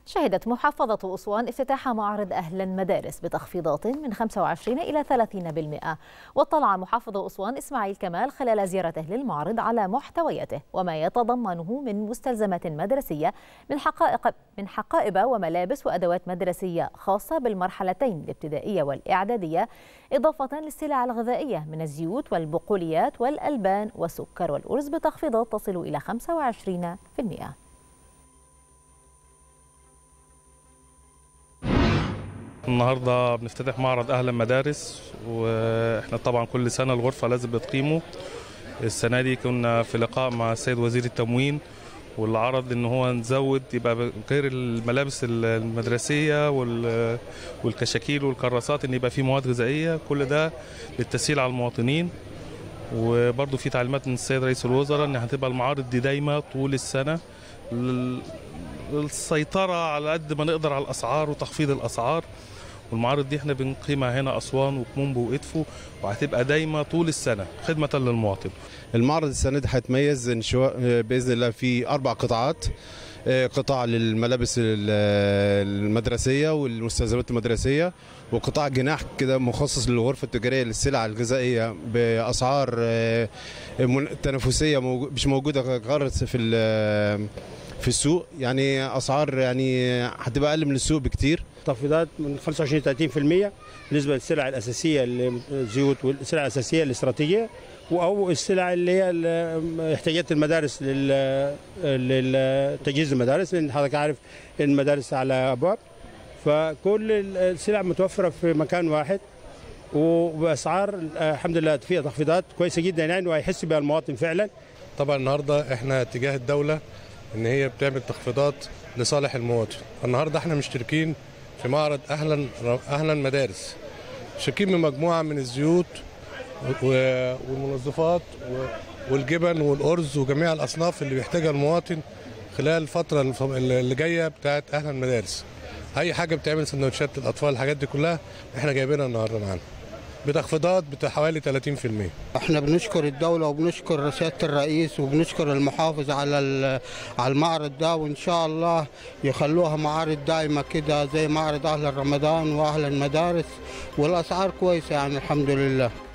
شهدت محافظة أسوان افتتاح معرض أهل المدارس بتخفيضات من 25 إلى 30% واطلع محافظ أسوان إسماعيل كمال خلال زيارته للمعرض على محتوياته وما يتضمنه من مستلزمات مدرسية من حقائق من حقائب وملابس وأدوات مدرسية خاصة بالمرحلتين الابتدائية والإعدادية إضافة للسلع الغذائية من الزيوت والبقوليات والألبان والسكر والأرز بتخفيضات تصل إلى 25%. النهارده بنفتتح معرض اهل المدارس واحنا طبعا كل سنه الغرفه لازم بتقيمه السنه دي كنا في لقاء مع السيد وزير التموين واللي عرض ان هو نزود يبقى غير الملابس المدرسيه والكشاكيل والكراسات ان يبقى في مواد غذائيه كل ده للتسهيل على المواطنين وبرضه في تعليمات من السيد رئيس الوزراء ان هتبقى المعارض دي دايمه طول السنه السيطره على قد ما نقدر على الاسعار وتخفيض الاسعار والمعارض دي احنا بنقيمها هنا اسوان وكمومبو وادفو وهتبقى دايما طول السنه خدمه للمواطن. المعرض السنه دي هيتميز ان شاء باذن الله في اربع قطاعات قطاع للملابس المدرسيه والمستلزمات المدرسيه وقطاع جناح كده مخصص للغرفه التجاريه للسلع الغذائيه باسعار تنافسيه مش موجوده خالص في في السوق يعني اسعار يعني هتبقى اقل من السوق بكتير تخفيضات من 25 30% بالنسبه للسلع الاساسيه الزيوت والسلع الاساسيه الاستراتيجيه او السلع اللي هي احتياجات المدارس لتجهيز المدارس لان حضرتك عارف المدارس على ابواب فكل السلع متوفره في مكان واحد وباسعار الحمد لله فيها تخفيضات كويسه جدا يعني وهيحس بها المواطن فعلا طبعا النهارده احنا اتجاه الدوله ان هي بتعمل تخفيضات لصالح المواطن النهارده احنا مشتركين في معرض اهلا اهلا مدارس شاركين من مجموعه من الزيوت والمنظفات والجبن والارز وجميع الاصناف اللي بيحتاجها المواطن خلال الفتره اللي جايه بتاعت اهلا المدارس اي حاجه بتعمل سندوتشات للاطفال الحاجات دي كلها احنا جايبينها النهارده معانا بتخفيضات بحوالي 30% احنا بنشكر الدولة وبنشكر سيادة الرئيس وبنشكر المحافظ على على المعرض ده وان شاء الله يخلوها معارض دائمة كده زي معرض اهل رمضان واهل المدارس والاسعار كويسة يعني الحمد لله